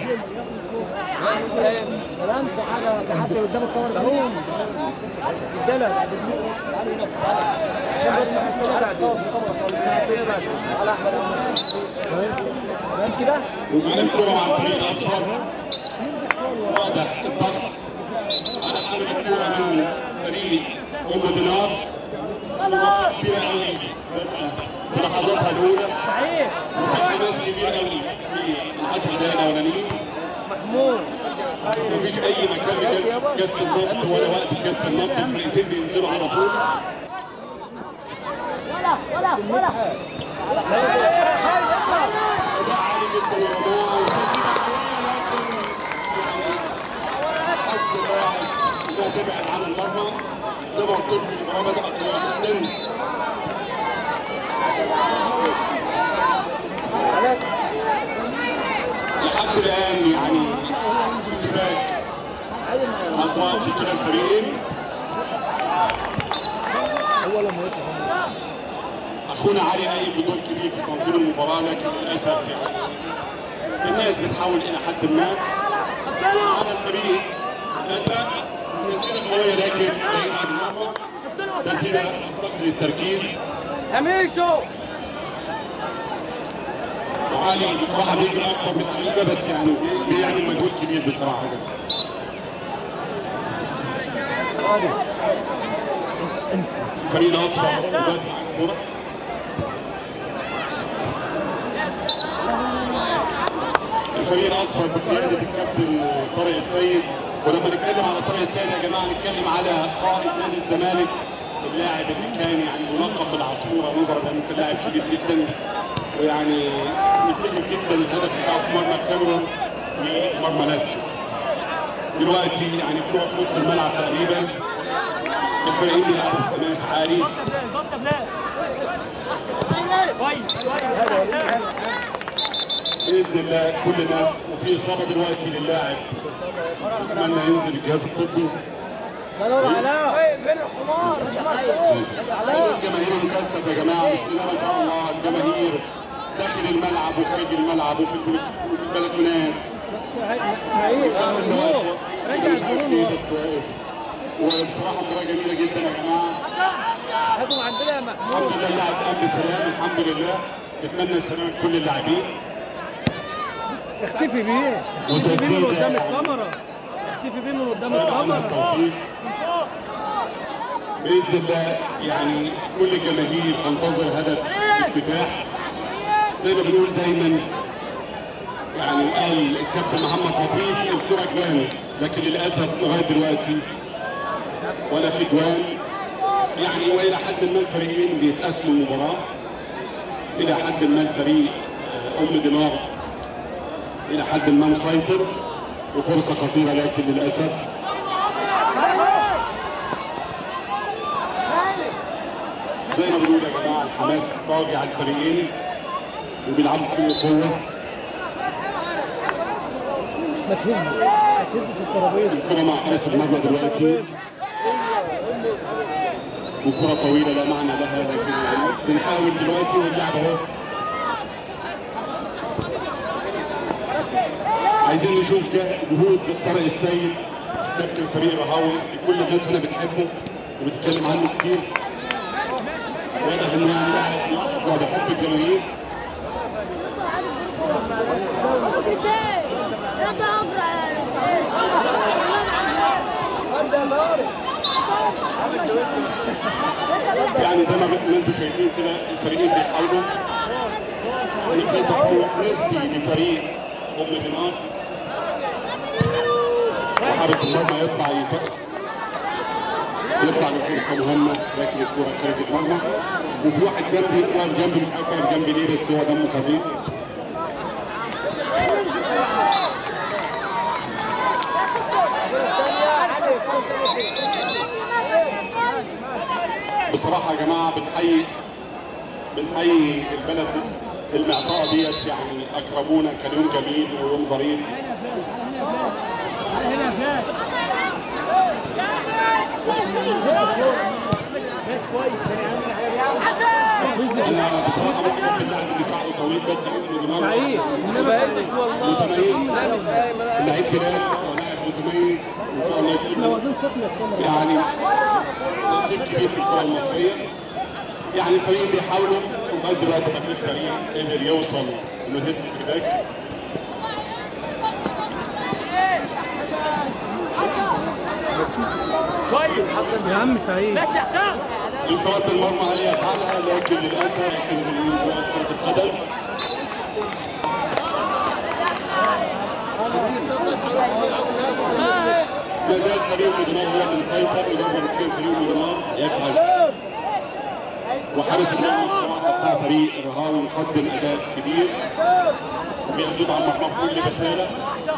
سلام في حاجه في حد قدام الكاميرا ده رجاله بعد اذنكم عشان بس مش عارف اصور الكاميرا خالص على احمد تمام كده ومعانا الكوره مع الفريق الاصفر واضح الضغط انا حامل الكوره من فريق ام دينار مباراه كبيره قوي بادئه في لحظاتها الاولى صحيح وفي حماس كبير قوي في العشر دقائق الاولانيين محمود مفيش اي مكان لجلسه جس النبض ولا وقت جس النبض الفرقتين بينزلوا على طول ولا ولا ولا ده عالي جدا يا جماعه وتسديده قويه لكن يعني حس اللاعب انها تبعد عن المرمى زي ما قلت لكم المباراه بدات قويه جدا لحد الان يعني اصفاء في كلا الفريقين اخونا علي قايم بدور كبير في تنظيم المباراه لكن للاسف يعني الناس بتحاول الى حد ما على الفريق للاسف تسديده قويه لكن بعيد عن المرمى تسديده تفتقد التركيز هميشو وعلي بصراحه بيجري اكتر من اللعيبه بس يعني بيعمل مجهود كبير بصراحه الفريق الاصفر دلوقتي مع الكوره الفريق الاصفر بقياده الكابتن طارق السيد ولما نتكلم على طارق السيد يا جماعه نتكلم على قائد نادي الزمالك اللاعب اللي كان يعني ملقب بالعصفوره نظرا لانه كان لاعب كبير جدا ويعني نفتكر جدا الهدف بتاعه في مرمى الكاميرون ومرمى لاتسيو دلوقتي يعني الكوره في وسط الملعب تقريبا الفريقين بيلعبوا بتماس عالي باذن الله كل الناس وفي اصابه دلوقتي للاعب اتمنى ينزل الجهاز الطبي الجماهير مكثف يا جماعه بسم الله ما شاء الله الجماهير داخل الملعب وخارج الملعب وفي البلك- وفي البلكونات الكابتن ده واقف أنا مش عارف ليه بس واقف وبصراحه مباراه جميله جدا يا جماعه هاتوا عندنا يا محمود الحمد لله اللاعب قام بسلام الحمد لله نتمنى السلامه لكل اللاعبين اختفي بيه اختفي بيه من وتسديدة. قدام الكاميرا اختفي بيه من قدام ربنا عمل الكاميرا التوفيق باذن الله يعني كل الجماهير تنتظر هدف الافتتاح زي ما بنقول دايما يعني قال الكابتن محمد لطيف الكره جوان لكن للاسف لغايه دلوقتي ولا في جوان يعني والى حد ما الفريقين بيتقاسموا المباراه الى حد ما الفريق آه، ام دينار الى حد ما مسيطر وفرصه خطيره لكن للاسف زي ما بنقول يا جماعه الحماس طاغي على الفريقين وبيلعبوا بكل قوه ما تهزش ما تهزش الترابيزه الكره مع حارس المرمى دلوقتي وكرة طويلة لا معنى لها لكن يعني بنحاول دلوقتي واللعب اهو عايزين نشوف جه- جهود طارق السيد كابتن فريق رهاوي كل الناس هنا بتحبه وبتتكلم عنه كتير واضح انه يعني لاعب يحظى بحب الجماهير يعني زي ما ما انتم شايفين كده الفريقين بيحاولوا ان في تفوق نسبي لفريق ام دينار وحارس المرمى يطلع يط- يطلع بفرصه مهمه لكن الكوره خارج المرمى وفي واحد جنبي واقف جنبي مش عارف واقف جنبي ليه بس هو دمه خفيف بصراحه يا جماعه بنحيي بنحيي البلد المعطاء ديت يعني اكرمونا كان يوم جميل ويوم ظريف انا بصراحه معجب باللاعب اللي شعره طويل ده سعيد بن جمال سعيد ما بهزش والله متميز لا مش قايم انا اللعيب بلال لاعب متميز ان شاء الله احنا يجيب واخدين صوتنا الكاميرا يعني نصيب كبير في الكره المصريه يعني الفريقين بيحاولوا لغايه دلوقتي ما فيش فريق قدر يوصل من هيست الباك يا عم سعيد انفراد بالمرمى عليها تعالى لكن للاسف كان زي ما بنقول كره القدم ما زال فريق مدمار هو اللي مسيطر ودور فين فريق مدمار يفعل وحارس المرمى بصراحه بتاع فريق الرهاوي مقدم اداء كبير بيحدد عن مرمى بكل بساله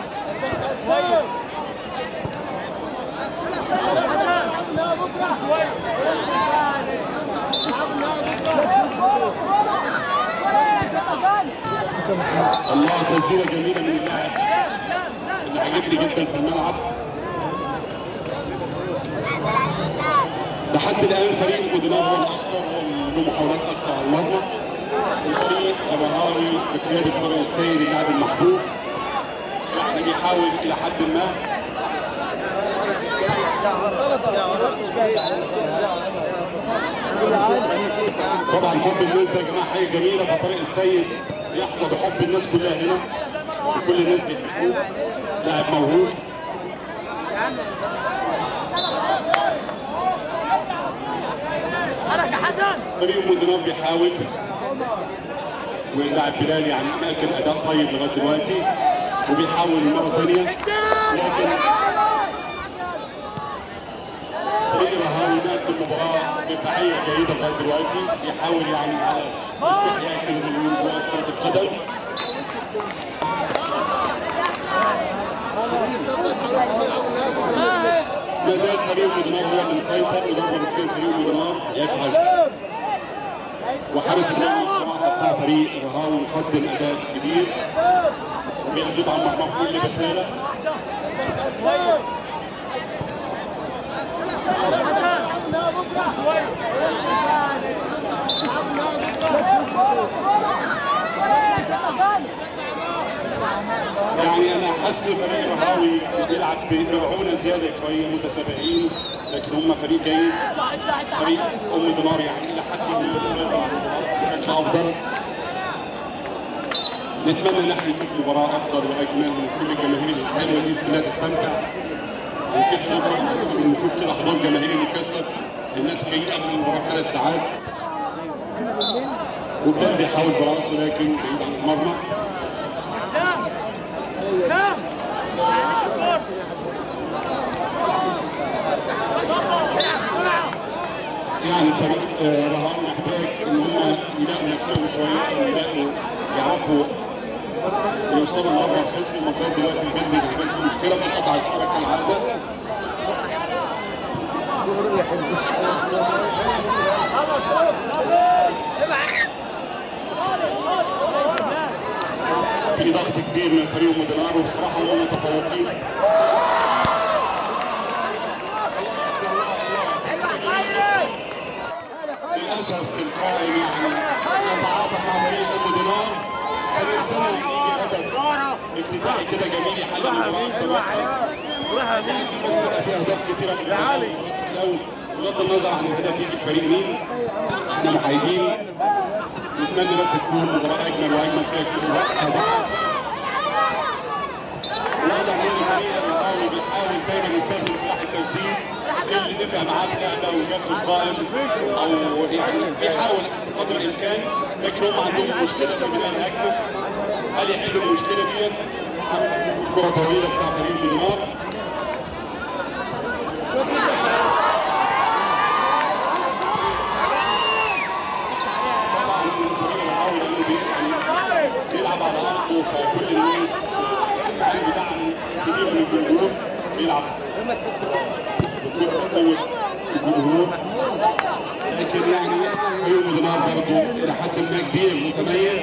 الله تسديده جميله من اللاعب اللي عجبني جدا في الملعب لحد الان فريق مودينار هو الاخطر له محاولات اكثر على المرمى الفريق الرهاوي بقياده طارق السيد اللاعب المحبوب يعني بيحاول الى حد ما طبعا حب الناس ده يا جماعه حاجه جميله فطارق السيد يحظى بحب الناس كلها هنا وكل الناس بيحبوه لاعب موهوب فريق مودينار بيحاول واللاعب بلال يعني مقدم اداء طيب لغايه دلوقتي وبيحاول مره ثانيه لكن فريق الرهاوي مقدم مباراه دفاعيه جيده لغايه دلوقتي بيحاول يعني على استحياء كده زي ما بيقولوا كره القدم ما زال فريق مودينار هو اللي مسيطر وضربه بتكون فريق مودينار يفعل وحارس المرمى بصراحه بتاع فريق الرهاوي مقدم اداء كبير وبيزيد عن مرمى بكل بساله يعني انا حاسس فريق الرهاوي بيلعب برعونه زياده شويه متسابقين لكن هم فريق جيد فريق ام دينار يعني الى حد ما بشكل افضل نتمنى ان احنا نشوف مباراه افضل واجمل وكل الجماهير الحلوه دي كلها تستمتع وفي حضور نشوف كده حضور جماهيري مكثف الناس جايين قبل المباراه بثلاث ساعات والبال بيحاول براسه لكن بعيد عن المرمى يعني فريق آه، رهان محتاج ان هم يلاقوا نفسهم شويه يلاقوا يعرفوا يوصلوا لمرمى الخصم المفروض دلوقتي البلد هيبقى في مشكله في قطع الكره كالعاده في ضغط كبير من فريق مودينار وبصراحه هم متفوقين للاسف القائم يعني يتعاطف مع فريق مودينار كان نفسنا يجي هدف افتتاحي كده جميل يحل المباراه بس بقى في اهداف كتيره في الأول. الاول بغض النظر عن الهدف يجي الفريق مين احنا محايدين نتمنى بس تكون مباراه اجمل واجمل فيها كل اهداف واضح ان فريق الرهاوي بيحاول دايما يستخدم سلاح التسديد اللي نفع معاه في اللعبه وجاب في القائم او يعني بيحاول قدر الامكان لكن هم عندهم مشكله في بناء الهجمه هل يحلوا المشكله دي؟ كره طويله بتاع فريق مدينار طبعا فريق الرهاوي لانه بي- يعني بيلعب على ارضه فكل الناس عنده دعم كبير من الجمهور بيلعب بكل قوه الجمهور لكن يعني فريق مدينار برضه الى حد ما كبير متميز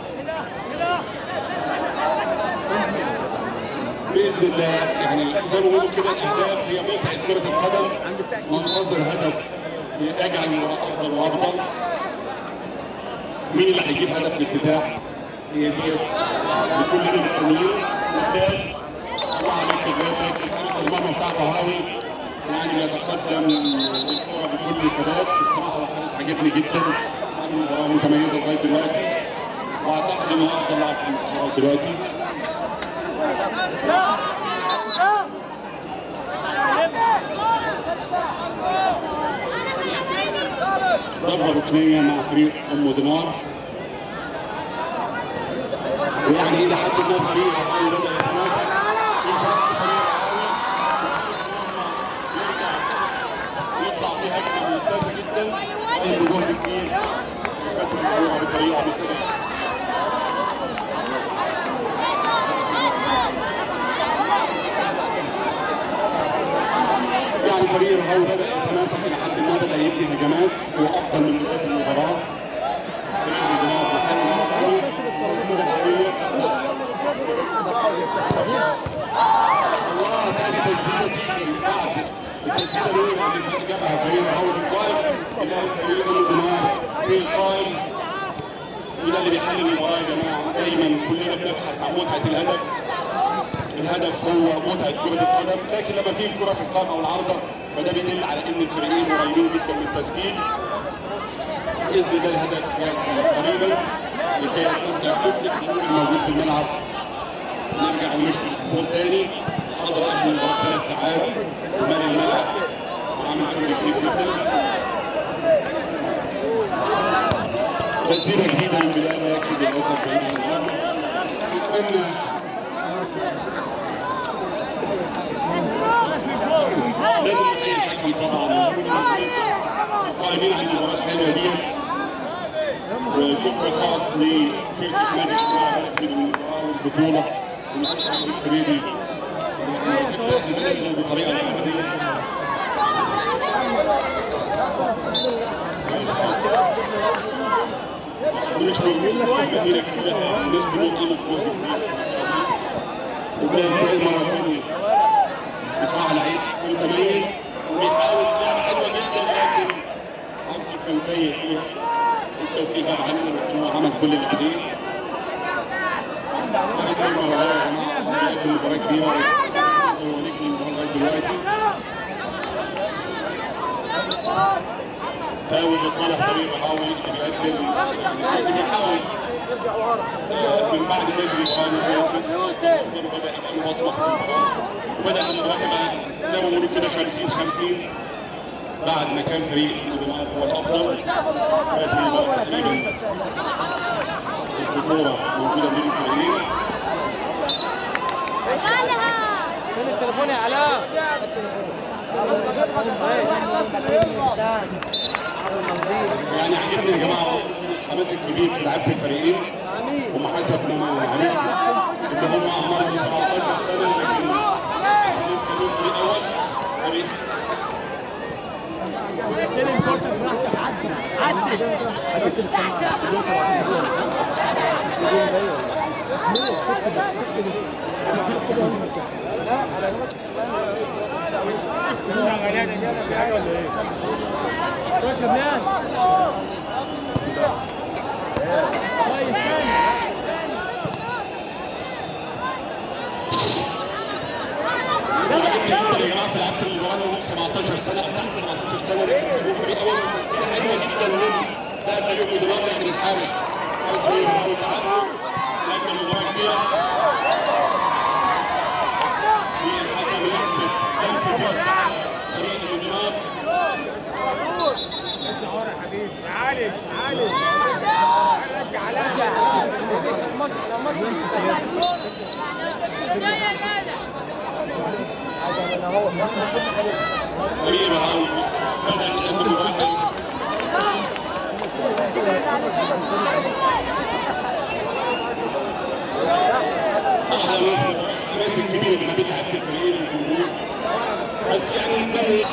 باذن الله يعني زي ما بيقولوا كده الاهداف هي متعه كره القدم ننتظر هدف يجعل المباراه افضل وافضل مين اللي هيجيب هدف الافتتاح هي ديت اللي كلنا مستنيين قدام طبعا التجربه الحارس المرمى بتاع طهاوي يعني بيتقدم الكره بكل ثبات بصراحه هو حارس عجبني جدا عامل مباراه متميزه لغايه دلوقتي واعتقد انه افضل لاعب في المباراه دلوقتي ضربه ركنيه مع فريق ام دينار ويعني الى حد ما فريق الرهاوي بدا يتماسك من فريق فريق الرهاوي وحشيش لما يرجع يطلع في هجمه ممتازه جدا عنده جهد كبير فتح الكوره بطريقه مثاليه يعني فريق الرهاوي بدا يتماسك الى حد ما بدا يبني هجمات هو افضل من بدايه المباراه فريق الرهاوي بيحاول يرفع الكرة القوية. الله تاني تسديده تيجي بعد التسديده الاولى اللي فات جابها فريق الرهاوي اللي بيحلل المباراه يا جماعه دايما كلنا بنبحث عن متعه الهدف الهدف هو متعه كره القدم لكن لما تيجي الكره في القائمه والعارضه فده بيدل على ان الفريقين قريبين جدا من التسجيل باذن الله الهدف ياتي قريبا لكي يستمتع كل الجمهور الموجود في الملعب نرجع ونشكر الجمهور تاني حضر قبل المباراه ثلاث ساعات ومال الملعب وعامل شغل كبير جدا تسديده جديده من بلال ولكن للاسف بعيد عن المرمى نتمنى لازم نحيي الحكم طبعا القائمين على المباراه الحلوه ديت وشكر خاص لشركه ماجد الراعي الرسمي للمباراه والبطوله والاستاذ عبد التريدي احنا بلدنا بطريقه عمليه ونشكر المدينه كلها الناس كلهم قاموا بجهد كبير وبننتهي مره ثانيه بصراحه لعيب متميز وبيحاول لعبه حلوه جدا لكن حظه كان سيء فيها التوفيق غاب عنه لكن هو عمل كل اللي عليه استاذ مروان يا جماعه بيقدم مباراه كبيره هو نجم المباراه لغايه دلوقتي فاول لصالح فريق الرهاوي اللي بيقدم اللي بيحاول آه، من بعد ما يجري كان بدا يبقى له بصمه في المباراه وبدا المباراه تبقى زي ما بيقولوا كده 50 50 بعد ما كان فريق الدماغ هو الافضل بقت المباراه تقريبا الخطوره موجوده بين الفريقين فين التليفون يا علاء يعني عجبني يا جماعه الحماس الكبير في لعيبه الفريقين هم حسب ما انا عرفت ان هم اعمارهم 17 سنه لكن سنين كانوا فريق اول فريق عجبني جدا يا جماعه في لعيبه المباراه انهم 17 سنه او تحت 17 سنه لكن كانوا فريق اول وتسديده حلوه جدا من لاعب فريق مدرب لكن الحارس حارس فريق الرهاوي تعبه لكن المباراه كبيره والحكم يحسب لمسه يد على فريق المدرب فريق الرهاوي بدا يقدم مباراه حلوه احلى ما في الحماس الكبير اللي ما بين لعيبه الفريقين والجمهور بس يعني ده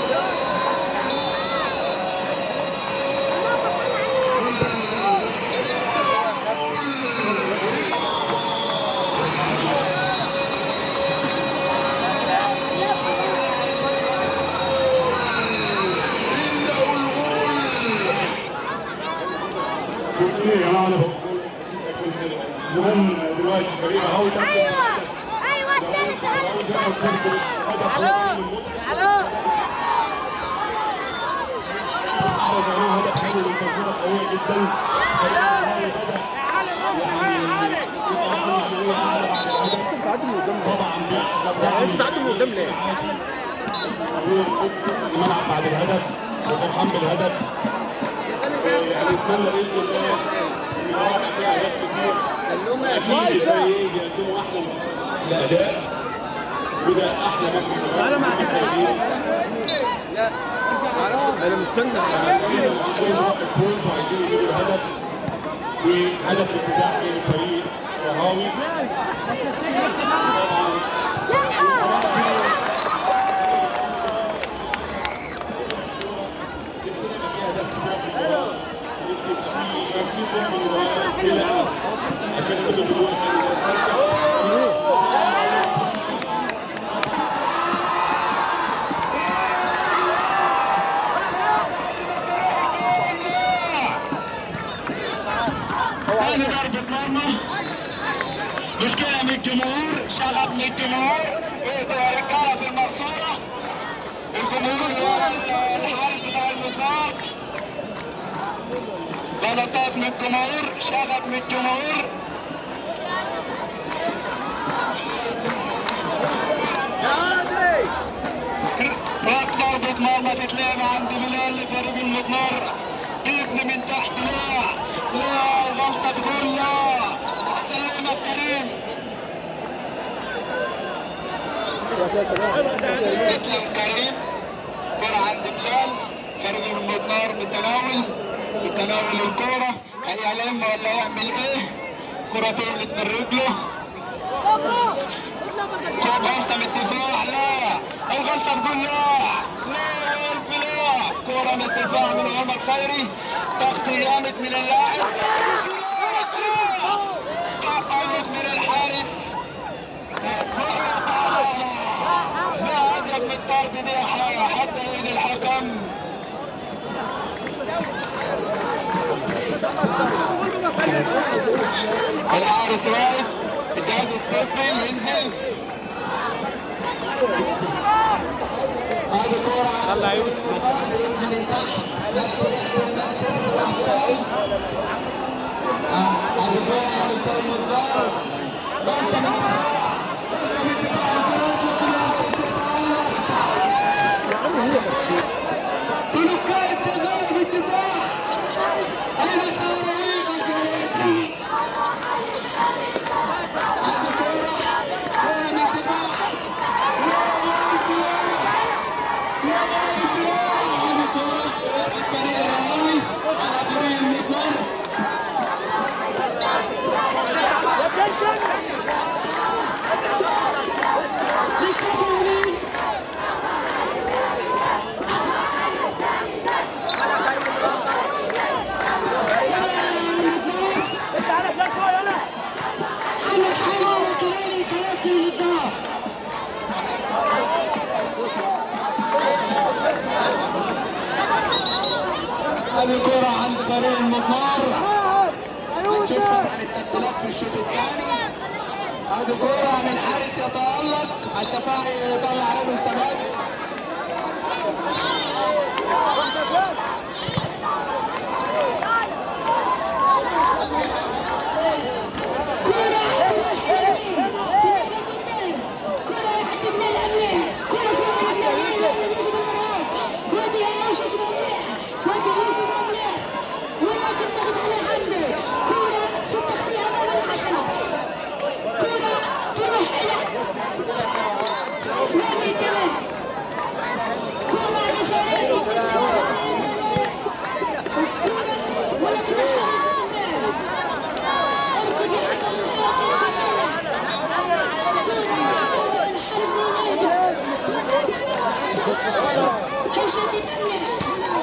شوفوا يا جماعه انا بقول مهم دلوقتي فريق الرهاوي ده ايوه ايوه التالت زي ما قلت لكم هدف هو من المتعه احرز عليه هدف حلو من تصويره قويه جدا فريق الرهاوي بدا يعني يبقى له معنويه اعلى بعد الهدف طبعا بيحصل دعم من قدام عادي الملعب بعد الهدف وفرحان بالهدف يعني نتمنى باذن الله ان يبقى فيها اهداف كتير اكيد الفريقين بيقدموا احلى الاداء وده احلى ما في المباراه مع لا انا مستنى عندهم روح الفوز وعايزين يجيبوا الهدف وهدف افتتاح من الفريق الرهاوي نفسنا يبقى في اهداف كتيره في المباراه نفسي يبقى في 50 صفر في المباراه ليه لا عشان كل الجمهور كان يستمتع شغب من الجمهور اهدوا يا رجاله في المقصوره الجمهور ورا الحارس بتاع المضمار غلطات من الجمهور شغب من الجمهور ضربة مرمى تتلعب عند بلال لفريق المضمار بيبني من تحت لا لا الغلطة تقول لا سلامة كريم اسلام كريم كرة عند بلال فريق المضمار متناول متناول الكرة هيلم ولا يعمل ايه كرة طولت من رجله غلطة من الدفاع لا الغلطة تقول لا لا يا لا كرة من الدفاع من عمر خيري ضغط جامد من اللاعب تقلد من الحارس لا أزيد من الطرد دي حاجة هتزين الحكم الحارس رايد الجهاز الطفلي ينزل هذه كورة يلا يوسف من تحت نفس هذه كورة على الطيب والدار ضغطة من الدفاع ضغطة من الدفاع بلوكات تغير في الدفاع أين سوينا جريتري هذه كورة كورة من الدفاع الفريق الرهاوي على فريق المضمار هذه كرة عند فريق المضمار هنشوف طبعا التبديلات في الشوط الثاني هذه كرة عن الحارس يتألق الدفاعي يطلع رجله التماس ولكن ضغط على عنده كرة في التغطية أمام العشرة كرة تروح إلى نادي الدمس كرة لفريق الدمس كرة ولكن الحارس مستمر اركض يا حكم كرة الحارس موجود حوشة الأمير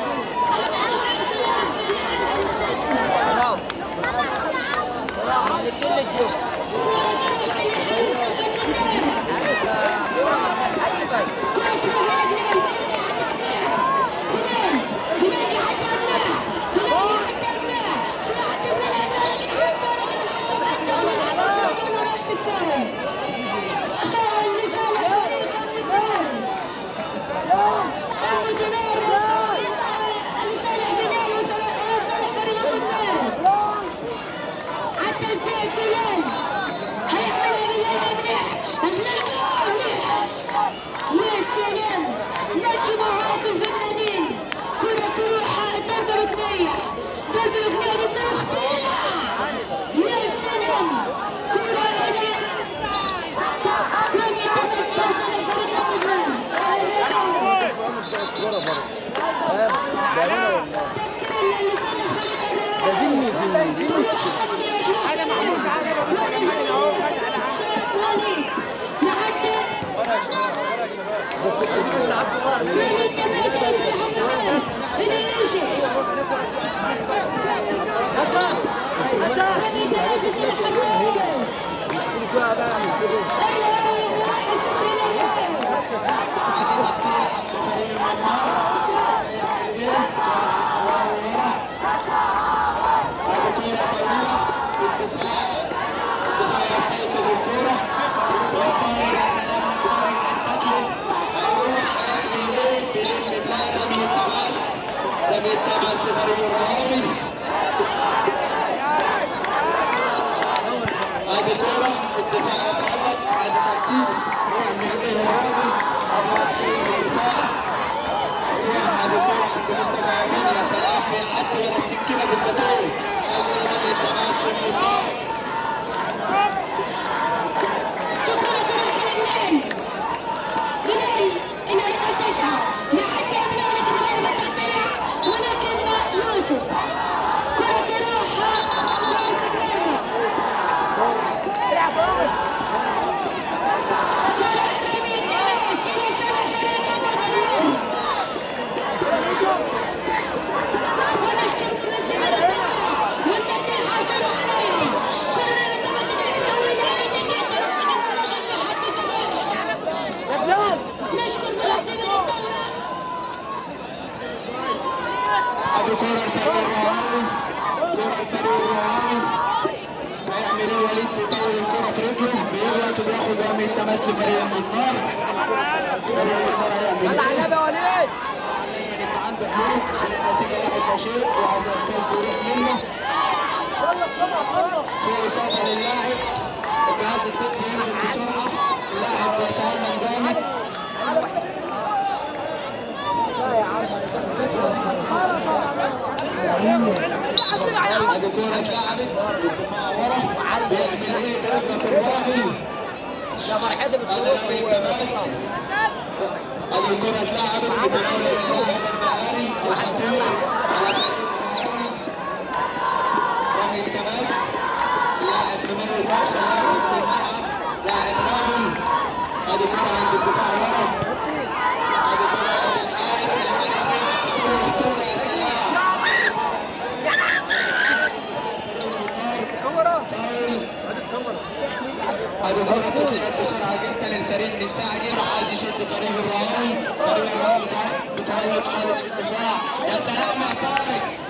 التسديد بلال هيعملها بلال منيح يا سلام نجم هذا الفنانين كرة تروح ضربة ركنية ضربة ركنية ضربة خطيرة يا سلام كرة إلى رمي تمت توصل الفريق لبنان يستيقظ الكرة ادي كرة الفريق الرهاوي كرة الفريق الرهاوي هيعمل ايه وليد بيطول الكرة في رجله بيغلط وبياخد رمي التماس لفريق النار فريق النار هيعمل ايه؟ لازم يبقى عنده حلول عشان النتيجة واحد لا شيء وهذا الكاس بيروح منه في إصابة للاعب الجهاز الطبي ينزل بسرعة اللاعب بيتألم جامد ادي كورة اتلعبت الدفاع ورا بيعمل ايه بركلة الراجل ادي رمي التماس ادي الكرة اتلعبت بتناول اللاعب البهاري الخطير على رمي التماس لاعب مموت نفسه لاعب في الملعب لاعب راجل ادي كرة عند الدفاع ورا ادي كرة عند الحارس الحارس بيلعب كرة مفتوحة يا سلام ادي كرة بتتلعب بسرعة جدا الفريق مستعجل عايز يشد فريق الرهاوي فريق الرهاوي متع- متهلك خالص في الدفاع يا سلام يا طارق